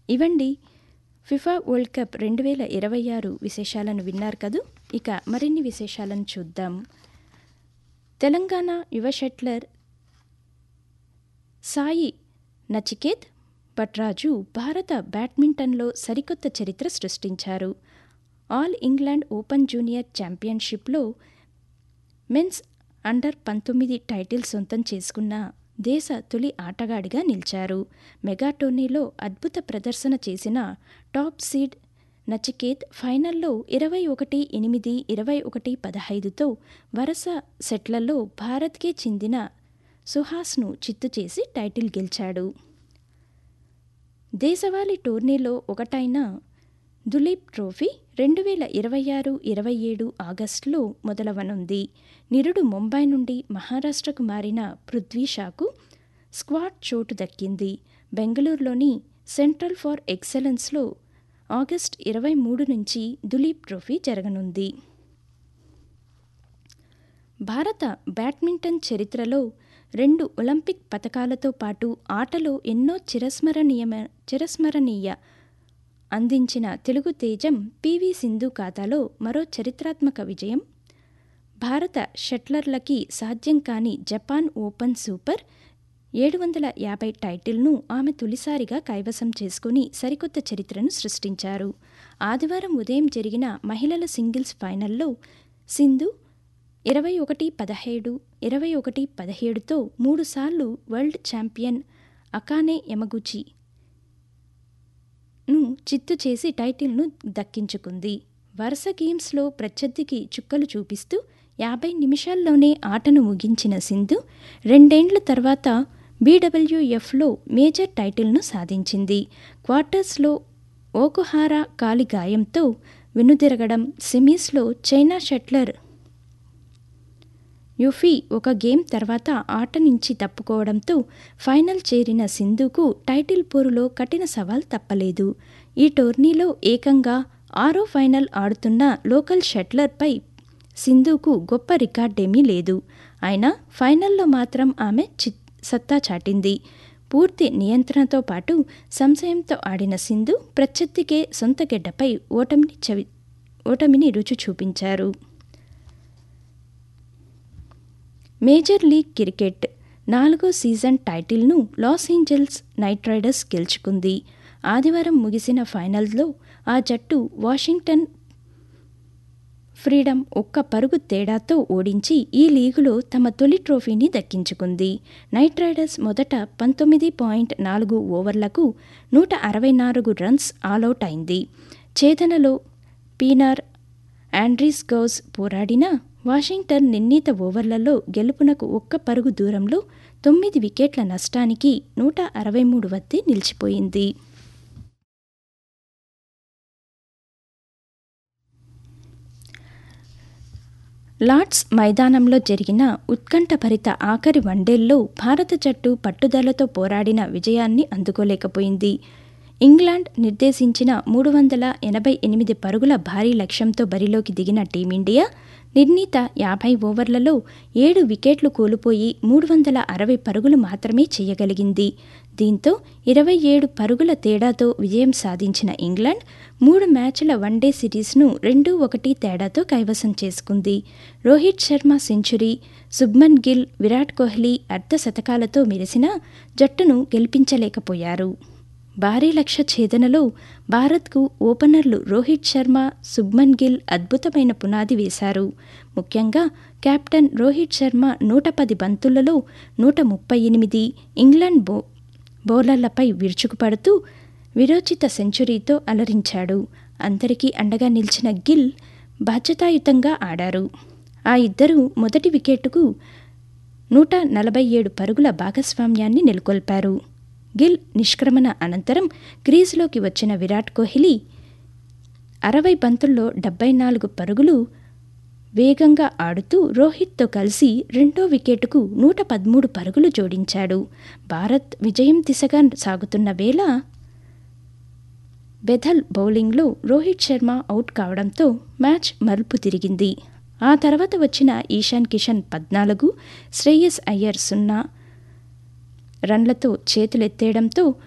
ఇవండి FIFA world cup రెండు వేల ఇరవై ఆరు విశేషాలను విన్నారు కదూ ఇక మరిన్ని విశేషాలను చూద్దాం తెలంగాణ యువ షట్లర్ సాయి నచికేత్ భట్రాజు భారత బ్యాడ్మింటన్లో సరికొత్త చరిత్ర సృష్టించారు ఆల్ ఇంగ్లాండ్ ఓపెన్ జూనియర్ ఛాంపియన్షిప్లో మెన్స్ అండర్ పంతొమ్మిది టైటిల్ సొంతం చేసుకున్న దేశ తొలి ఆటగాడిగా నిలిచారు మెగా టోర్నీలో అద్భుత ప్రదర్శన చేసిన టాప్ సీడ్ నచికేత్ ఫైనల్లో ఇరవై ఒకటి ఎనిమిది ఇరవై ఒకటి పదహైదుతో వరుస సెట్లలో భారత్కే చెందిన సుహాస్ను చిత్తు చేసి టైటిల్ గెలిచాడు దేశవాళీ టోర్నీలో ఒకటైన దులీప్ ట్రోఫీ రెండు వేల ఇరవై ఆరు ఇరవై ఏడు ఆగస్టులో మొదలవనుంది నిరుడు ముంబై నుండి మహారాష్ట్రకు మారిన పృథ్వీ షాకు స్క్వాడ్ చోటు దక్కింది బెంగళూరులోని సెంట్రల్ ఫర్ ఎక్సలెన్స్లో ఆగస్ట్ ఇరవై మూడు నుంచి దులీప్ ట్రోఫీ జరగనుంది భారత బ్యాడ్మింటన్ చరిత్రలో రెండు ఒలింపిక్ పథకాలతో పాటు ఆటలో ఎన్నో చిరస్మరణీయమ చిరస్మరణీయ అందించిన తెలుగు తేజం పివి సింధు ఖాతాలో మరో చరిత్రాత్మక విజయం భారత షట్లర్లకి సాధ్యం కాని జపాన్ ఓపెన్ సూపర్ ఏడు వందల యాభై టైటిల్ను ఆమె తొలిసారిగా కైవసం చేసుకుని సరికొత్త చరిత్రను సృష్టించారు ఆదివారం ఉదయం జరిగిన మహిళల సింగిల్స్ ఫైనల్లో సింధు ఇరవై ఒకటి పదహేడు ఇరవై ఒకటి పదిహేడుతో మూడుసార్లు వరల్డ్ ఛాంపియన్ అకానే యమగుచి ను చిత్తు చేసి టైటిల్ను దక్కించుకుంది వరుస గేమ్స్లో ప్రత్యర్థికి చుక్కలు చూపిస్తూ యాభై నిమిషాల్లోనే ఆటను ముగించిన సింధు రెండేండ్ల తర్వాత బీడబ్ల్యూఎఫ్లో మేజర్ టైటిల్ను సాధించింది క్వార్టర్స్లో ఓకుహారా కాలి గాయంతో వెనుదిరగడం సెమీస్లో చైనా షట్లర్ యుఫీ ఒక గేమ్ తర్వాత ఆట నుంచి తప్పుకోవడంతో ఫైనల్ చేరిన సింధుకు టైటిల్ పోరులో కఠిన సవాల్ తప్పలేదు ఈ టోర్నీలో ఏకంగా ఆరో ఫైనల్ ఆడుతున్న లోకల్ షట్లర్పై సింధుకు గొప్ప రికార్డేమీ లేదు అయినా ఫైనల్లో మాత్రం ఆమె చి సత్తా చాటింది పూర్తి నియంత్రణతో పాటు సంశయంతో ఆడిన సింధు ప్రత్యర్థికే సొంత గెడ్డపై ఓటమిని చవి ఓటమిని రుచి చూపించారు మేజర్ లీగ్ క్రికెట్ నాలుగో సీజన్ టైటిల్ను లాస్ ఏంజల్స్ నైట్ రైడర్స్ గెలుచుకుంది ఆదివారం ముగిసిన ఫైనల్లో ఆ జట్టు వాషింగ్టన్ ఫ్రీడమ్ ఒక్క పరుగు తేడాతో ఓడించి ఈ లీగులో తమ తొలి ట్రోఫీని దక్కించుకుంది నైట్ రైడర్స్ మొదట పంతొమ్మిది పాయింట్ నాలుగు ఓవర్లకు నూట అరవై నాలుగు రన్స్ ఆలౌట్ అయింది ఛేదనలో పీనార్ ఆండ్రీస్ గౌస్ పోరాడినా వాషింగ్టన్ నిర్ణీత ఓవర్లలో గెలుపునకు ఒక్క పరుగు దూరంలో తొమ్మిది వికెట్ల నష్టానికి నూట అరవై మూడు వద్దే నిలిచిపోయింది లార్డ్స్ మైదానంలో జరిగిన ఉత్కంఠభరిత ఆఖరి వన్డేల్లో భారత జట్టు పట్టుదలతో పోరాడిన విజయాన్ని అందుకోలేకపోయింది ఇంగ్లాండ్ నిర్దేశించిన మూడు వందల ఎనభై ఎనిమిది పరుగుల భారీ లక్ష్యంతో బరిలోకి దిగిన టీమిండియా నిర్ణీత యాభై ఓవర్లలో ఏడు వికెట్లు కోల్పోయి మూడు వందల అరవై పరుగులు మాత్రమే చేయగలిగింది దీంతో ఇరవై ఏడు పరుగుల తేడాతో విజయం సాధించిన ఇంగ్లాండ్ మూడు మ్యాచ్ల వన్డే సిరీస్ను రెండు ఒకటి తేడాతో కైవసం చేసుకుంది రోహిత్ శర్మ సెంచురీ శుభ్మన్ గిల్ విరాట్ కోహ్లీ అర్ధ శతకాలతో మెరిసిన జట్టును గెలిపించలేకపోయారు భారీ లక్ష్య ఛేదనలో భారత్కు ఓపెనర్లు రోహిత్ శర్మ శుభ్మన్ గిల్ అద్భుతమైన పునాది వేశారు ముఖ్యంగా కెప్టెన్ రోహిత్ శర్మ నూట పది బంతులలో నూట ముప్పై ఎనిమిది ఇంగ్లాండ్ బో బౌలర్లపై విరుచుకుపడుతూ విరోచిత సెంచరీతో అలరించాడు అందరికీ అండగా నిలిచిన గిల్ బాధ్యతాయుతంగా ఆడారు ఆ ఇద్దరు మొదటి వికెట్కు నూట నలభై ఏడు పరుగుల భాగస్వామ్యాన్ని నెలకొల్పారు గిల్ నిష్క్రమణ అనంతరం క్రీజ్లోకి వచ్చిన విరాట్ కోహ్లీ అరవై బంతుల్లో డెబ్బై నాలుగు పరుగులు వేగంగా ఆడుతూ రోహిత్తో కలిసి రెండో వికెట్కు నూట పదమూడు పరుగులు జోడించాడు భారత్ విజయం దిశగా సాగుతున్న వేళ బెథల్ బౌలింగ్లో రోహిత్ శర్మ అవుట్ కావడంతో మ్యాచ్ మలుపు తిరిగింది ఆ తర్వాత వచ్చిన ఈశాన్ కిషన్ పద్నాలుగు శ్రేయస్ అయ్యర్ సున్నా రన్లతో చేతులెత్తేయడంతో